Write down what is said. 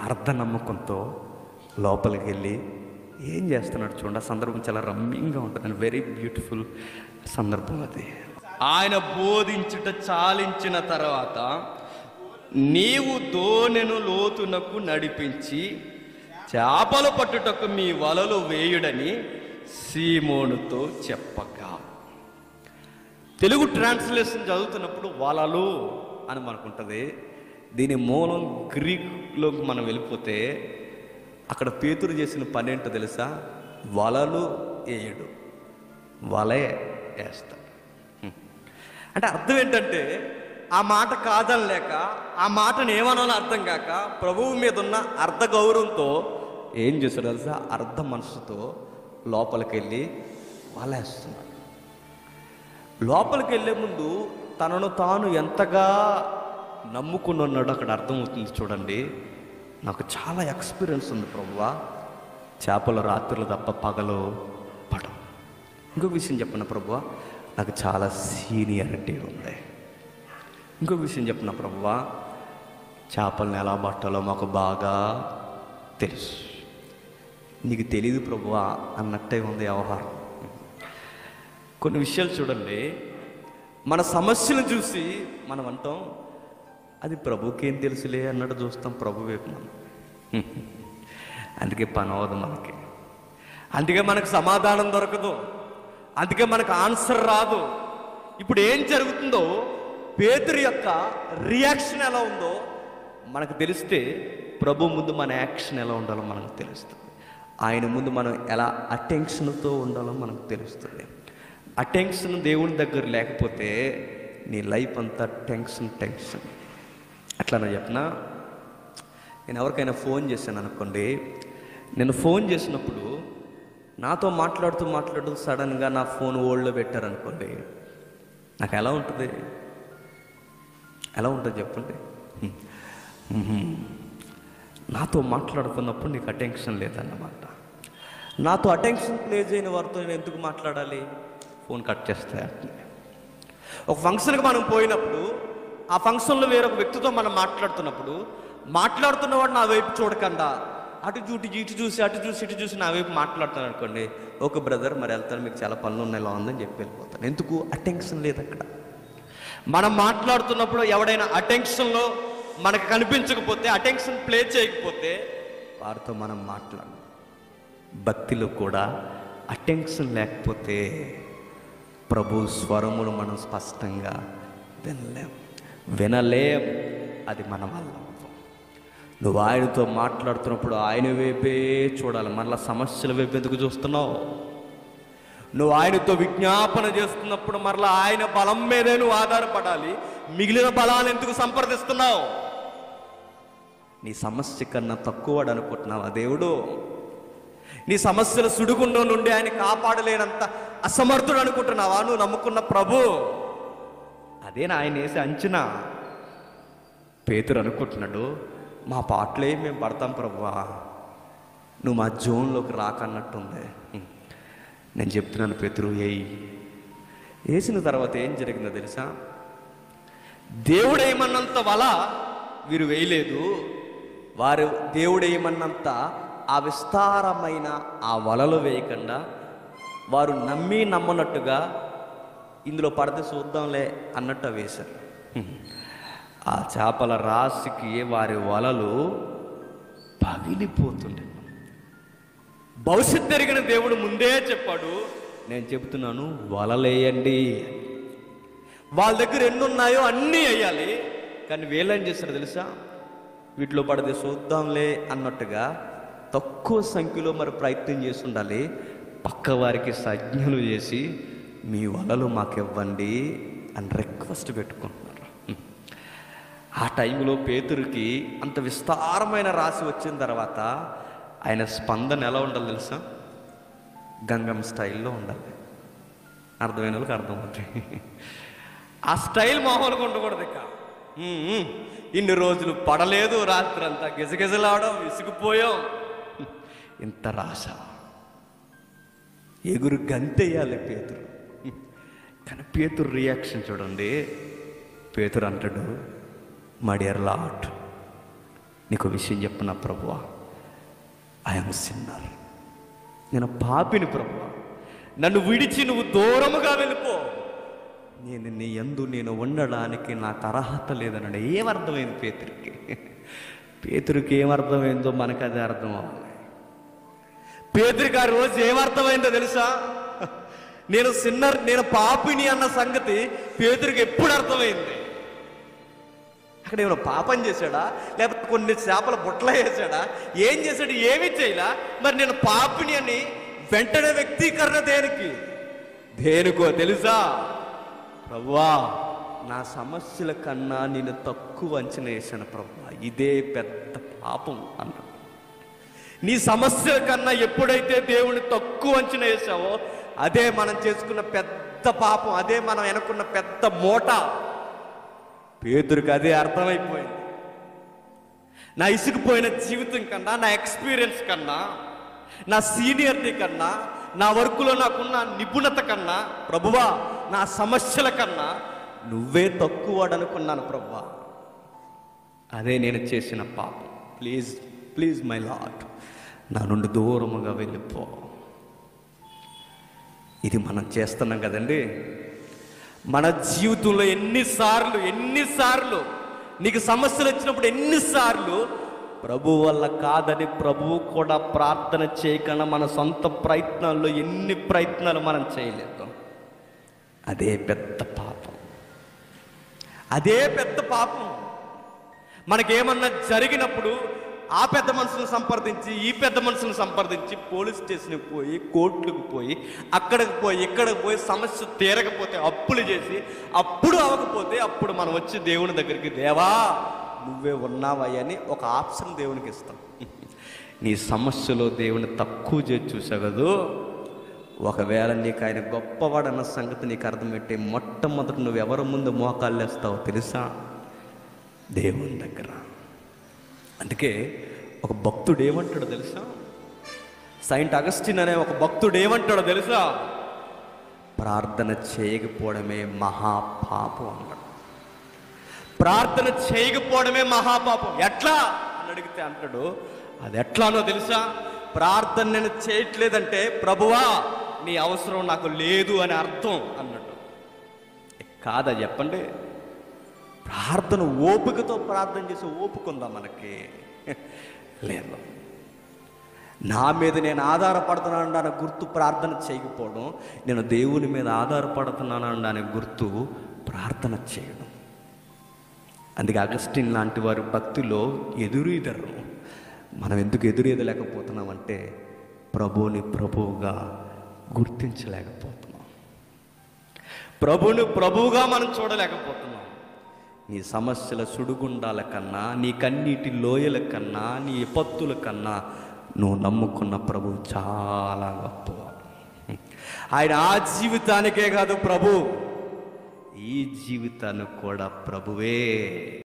అర్ధ నమ్మకంతో లోపలికి వెళ్ళి ఏం చేస్తున్నాడు చూడండి ఆ సందర్భం చాలా రమ్యంగా ఉంటుంది వెరీ బ్యూటిఫుల్ సందర్భం అది ఆయన బోధించుట చాలించిన తర్వాత నీవు దోనెను లోతునకు నడిపించి చేపలు పట్టుటకు మీ వలలు వేయుడని సీమోనుతో చెప్పగా తెలుగు ట్రాన్స్లేషన్ చదువుతున్నప్పుడు వలలు అని మనకుంటుంది దీని మూలం గ్రీక్లోకి మనం వెళ్ళిపోతే అక్కడ పేతురు చేసిన పని ఏంటో తెలుసా వలలు వేయడు వలే వేస్తాడు హ్మ్. అంటే అర్థం ఏంటంటే ఆ మాట కాదని లేక ఆ మాటను ఏమనాలో అర్థం కాక ప్రభువు మీద ఉన్న అర్ధ గౌరవంతో ఏం చేస్తాడు తెలుసా అర్ధ మనసుతో లోపలికి వెళ్ళి వలేస్తున్నాడు లోపలికి వెళ్ళే ముందు తనను తాను ఎంతగా నమ్ముకుని ఉన్నాడో అక్కడ అర్థమవుతుంది చూడండి నాకు చాలా ఎక్స్పీరియన్స్ ఉంది ప్రభువా చేపలు రాత్రులు తప్ప పగలు పడవు ఇంకొక విషయం చెప్పన్న ప్రభువా నాకు చాలా సీనియారిటీ ఉంది ఇంకొక విషయం చెప్పిన ప్రభువా చేపలను ఎలా పట్టాలో మాకు బాగా తెలుసు నీకు తెలియదు ప్రభువా అన్నట్టే ఉంది వ్యవహారం కొన్ని విషయాలు చూడండి మన సమస్యను చూసి మనం అంటాం అది ప్రభుకేం తెలుసులే అన్నట్టు చూస్తాం ప్రభు వైపు మనం అందుకే పని అవ్వదు మనకి అందుకే మనకు సమాధానం దొరకదు అందుకే మనకు ఆన్సర్ రాదు ఇప్పుడు ఏం జరుగుతుందో పేతురు యొక్క రియాక్షన్ ఎలా ఉందో మనకు తెలిస్తే ప్రభు ముందు మన యాక్షన్ ఎలా ఉండాలో మనకు తెలుస్తుంది ఆయన ముందు మనం ఎలా అటెన్షన్తో ఉండాలో మనకు తెలుస్తుంది అటెన్షన్ దేవుని దగ్గర లేకపోతే నీ లైఫ్ అంతా టెన్షన్ టెన్షన్ అట్లా నా చెప్పనా నేను ఎవరికైనా ఫోన్ చేశాను అనుకోండి నేను ఫోన్ చేసినప్పుడు నాతో మాట్లాడుతూ మాట్లాడుతూ సడన్గా నా ఫోన్ ఓల్డ్లో పెట్టారనుకోండి నాకు ఎలా ఉంటుంది ఎలా ఉంటుంది చెప్పండి హ్మ్. హ్మ్. నాతో మాట్లాడుతున్నప్పుడు నీకు అటెన్షన్ లేదన్నమాట నాతో అటెన్షన్ ప్లే చేయని వారితో నేను ఎందుకు మాట్లాడాలి ఫోన్ కట్ చేస్తే అట్లనే. ఒక ఫంక్షన్కి మనం పోయినప్పుడు ఆ ఫంక్షన్లో వేరొక వ్యక్తితో మనం మాట్లాడుతున్నప్పుడు మాట్లాడుతున్నవాడు నా వైపు చూడకుండా అటు చూటి ఇటు చూసి అటు చూసి ఇటు చూసి నా వైపు మాట్లాడుతాను అనుకోండి ఒక బ్రదర్ మరి వెళ్తాను మీకు చాలా పనులు ఉన్నాయి ఇలా ఉందని చెప్పి వెళ్ళిపోతాను ఎందుకు అటెన్షన్ లేదు అక్కడ మనం మాట్లాడుతున్నప్పుడు ఎవడైనా అటెన్షన్లో మనకు కనిపించకపోతే అటెన్షన్ ప్లే చేయకపోతే వారితో మనం మాట్లాడు భక్తిలో కూడా అటెన్షన్ లేకపోతే ప్రభు స్వరములు మనం స్పష్టంగా వినలేం వినలేం అది మన వల్ల అవ్వదు. నువ్వు ఆయనతో మాట్లాడుతున్నప్పుడు ఆయన వైపే చూడాలి మరలా సమస్యల వైపు ఎందుకు చూస్తున్నావు నువ్వు ఆయనతో విజ్ఞాపన చేస్తున్నప్పుడు మరలా ఆయన బలం మీదే నువ్వు ఆధారపడాలి మిగిలిన బలాలు ఎందుకు సంప్రదిస్తున్నావు నీ సమస్య కన్నా తక్కువడు అనుకుంటున్నావా దేవుడు నీ సమస్యల సుడిగుండం నుండి ఆయన కాపాడలేనంత అసమర్థుడు అనుకుంటున్నావా నువ్వు నమ్ముకున్న ప్రభు అదే నా ఆయన వేసే అంచనా పేతురు అనుకుంటున్నాడు మా పాటలే మేము పడతాం ప్రభువా నువ్వు మా జోన్లోకి రాకన్నట్టుంది హ్మ్. నేను చెప్తున్నాను పేతురు ఏయ్ వేసిన తర్వాత ఏం జరిగిందో తెలుసా దేవుడేమన్నంత వల వీరు వేయలేదు వారు దేవుడేమన్నంత ఆ విస్తారమైన ఆ వలలు వేయకుండా వారు నమ్మి నమ్మనట్టుగా ఇందులో పడితే చూద్దాంలే అన్నట్టు వేశారు హ్మ్. ఆ చేపల రాశికి వారి వలలు పగిలిపోతుండే భవిష్యత్ ఎరిగిన దేవుడు ముందే చెప్పాడు నేను చెప్తున్నాను వలలేయండి వాళ్ళ దగ్గర ఎన్ని ఉన్నాయో అన్నీ వేయాలి కానీ వీళ్ళేం చేస్తారు తెలుసా వీటిలో పడితే చూద్దాంలే అన్నట్టుగా తక్కువ సంఖ్యలో మరి ప్రయత్నం చేసి ఉండాలి పక్క వారికి సజ్ఞలు చేసి మీ వలలు మాకు ఇవ్వండి అని రిక్వెస్ట్ పెట్టుకుంటున్నారు ఆ టైంలో పేతురికి అంత విస్తారమైన రాశి వచ్చిన తర్వాత ఆయన స్పందన ఎలా ఉండాలి తెలుసా గంగం స్టైల్లో ఉండాలి అర్థమైన వాళ్ళకి అర్థమవుతుంది ఆ స్టైల్ మామూలుగా ఉండకూడదు ఇక ఉమ్, ఉమ్. ఇన్ని రోజులు పడలేదు రాత్రి అంతా గిజగిజలాడడం విసిగిపోయాం ఇంత రాశ ఎగురు గంతేయాలి పేతురు కానీ పేతురు రియాక్షన్ చూడండి పేతురు అంటాడు మడియర్ లాట్ నీకు విషయం చెప్పిన ప్రభువా ఐఎమ్ సిన్నర్ నేను పాపిని ప్రభువా నన్ను విడిచి నువ్వు దూరముగా వెళ్ళిపో నేను నీ యందు నేను ఉండడానికి నాకు అర్హత లేదన్నాడు ఏమర్థమైంది పేతురికి పేతురికి ఏమర్థమైందో మనకు అది అర్థం అవ్వాలి పేదరికి ఆ రోజు ఏమర్థమైందో తెలుసా నేను సిన్నర్ నేను పాపిని అన్న సంగతి పేదరికి ఎప్పుడు అర్థమైంది అక్కడ ఏమైనా పాపం చేశాడా లేకపోతే కొన్ని చేపల బుట్టలు వేసాడా ఏం చేశాడు ఏమీ చేయలా మరి నేను పాపిని అని వెంటనే వ్యక్తీకరణ దేనికి దేనికో తెలుసా ప్రభువా నా సమస్యల కన్నా నేను తక్కువ అంచనా వేశాను ప్రభువా ఇదే పెద్ద పాపం అన్నాడు నీ సమస్యల కన్నా ఎప్పుడైతే దేవుని తక్కువ అంచనా వేసావో అదే మనం చేసుకున్న పెద్ద పాపం అదే మనం వెనుకున్న పెద్ద మూట పేదరికి అదే అర్థమైపోయింది నా ఇసుకుపోయిన జీవితం కన్నా నా ఎక్స్పీరియన్స్ కన్నా నా సీనియర్టీ కన్నా నా వర్కులో నాకున్న నిపుణత కన్నా ప్రభువా నా సమస్యల కన్నా నువ్వే తక్కువ అనుకున్నాను ప్రభువా అదే నేను చేసిన పాపం ప్లీజ్ ప్లీజ్ మై లాట్ నా నుండి దూరముగా వెళ్ళిపో ఇది మనం చేస్తున్నాం కదండి మన జీవితంలో ఎన్నిసార్లు ఎన్నిసార్లు నీకు సమస్యలు వచ్చినప్పుడు ఎన్నిసార్లు ప్రభు వల్ల కాదని ప్రభువు కూడా ప్రార్థన చేయకుండా మన సొంత ప్రయత్నాల్లో ఎన్ని ప్రయత్నాలు మనం చేయలేదు అదే పెద్ద పాపం అదే పెద్ద పాపం మనకేమన్నా జరిగినప్పుడు ఆ పెద్ద మనుషులను సంప్రదించి ఈ పెద్ద మనుషులను సంప్రదించి పోలీస్ స్టేషన్కి పోయి కోర్టులకు పోయి అక్కడికి పోయి ఇక్కడికి పోయి సమస్య తీరకపోతే అప్పులు చేసి అప్పుడు అవ్వకపోతే అప్పుడు మనం వచ్చి దేవుని దగ్గరికి దేవా నువ్వే ఉన్నావయ్యని ఒక ఆప్షన్ దేవునికి ఇస్తాం నీ సమస్యలో దేవుని తక్కువ చేసి చూసావు కదూ ఒకవేళ నీకు ఆయన గొప్పవాడన్న సంగతి నీకు అర్థమైతే మొట్టమొదట నువ్వు ఎవరి ముందు మోకాళ్ళు వేస్తావో తెలుసా దేవుని దగ్గర అందుకే ఒక భక్తుడు ఏమంటాడో తెలుసా సైంట్ అగస్టిన్ అనే ఒక భక్తుడు ఏమంటాడో తెలుసా ప్రార్థన చేయకపోవడమే మహాపాపం అన్నాడు ప్రార్థన చేయకపోవడమే మహాపాపం ఎట్లా అని అడిగితే అంటాడు అది ఎట్లానో తెలుసా ప్రార్థన నేను చేయట్లేదంటే ప్రభువా నీ అవసరం నాకు లేదు అని అర్థం అన్నట్టు కాదా చెప్పండి ప్రార్థన ఓపికతో ప్రార్థన చేసే ఓపిక ఉందా మనకి లేదు నా మీద నేను ఆధారపడుతున్నాను దాని గుర్తు ప్రార్థన చేయకపోవడం నేను దేవుని మీద ఆధారపడుతున్నాను దాని గుర్తు ప్రార్థన చేయడం అందుకే అగస్టిన్ లాంటి వారి భక్తిలో ఎదురు ఇదరు మనం ఎందుకు ఎదురు ఎదలేకపోతున్నామంటే ప్రభుని ప్రభువుగా గుర్తించలేకపోతున్నాం ప్రభుని ప్రభువుగా మనం చూడలేకపోతున్నాం నీ సమస్యల సుడిగుండాల కన్నా నీ కన్నీటి లోయల కన్నా నీ విపత్తుల కన్నా నువ్వు నమ్ముకున్న ప్రభు చాలా గొప్పవాడు ఆయన ఆ జీవితానికే కాదు ప్రభు ఈ జీవితానికి కూడా ప్రభువే